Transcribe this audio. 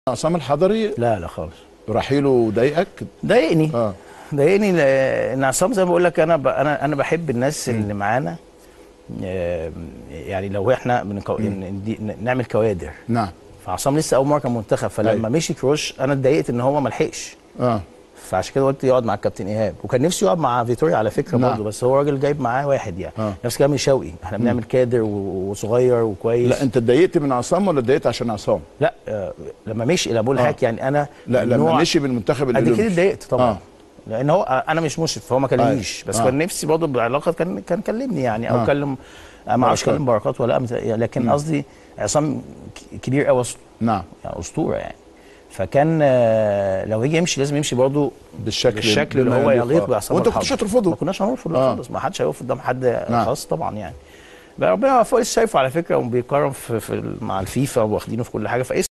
عصام الحضري لا لا خالص رحيله ضايقك ضايقني اه ضايقني لان عصام زي ما بقول لك انا ب... انا انا بحب الناس اللي معانا آه، يعني لو احنا بنكو... ن- دي- ن- نعمل كوادر نعم فعصام لسه اول مره كان منتخب فلما أيوة. مشي كروش انا اتضايقت ان هو ما لحقش اه فعشان كده قلت يقعد مع الكابتن ايهاب وكان نفسي يقعد مع فيتوريا على فكره نعم. برضه بس هو راجل جايب معاه واحد يعني آه. نفس كلام شوقي احنا بنعمل كادر و- وصغير وكويس لا انت اتضايقت من عصام ولا اتضايقت عشان عصام لا آه لما مشي لا بقول آه. لحضرتك يعني انا لا لما نوع- مشي بالمنتخب قد كده الاولمبي اتضايقت طبعا آه. لان هو انا مش مشرف فهو ما كلمنيش بس آه. كان نفسي برضه بالعلاقه كان كان كلمني يعني او آه. كلم ما اعرفش بركات. كلم بركات ولا لا مت- لكن قصدي عصام ك- كبير قوي نعم يعني اسطوره يعني فكان آه، لو هيجي يمشي لازم يمشي برضه بالشكل بالشكل اللي بما هو يليق. يليق آه. بعصام وانت كنتش الحضري. هترفضه ما كناش هنرفض لا آه. خالص ما حدش هيقف قدام حد نعم. خاص طبعا يعني بقى ربنا يوفقه لسه شايفه على فكره وبيكرم في, في مع الفيفا واخدينه في كل حاجه فايه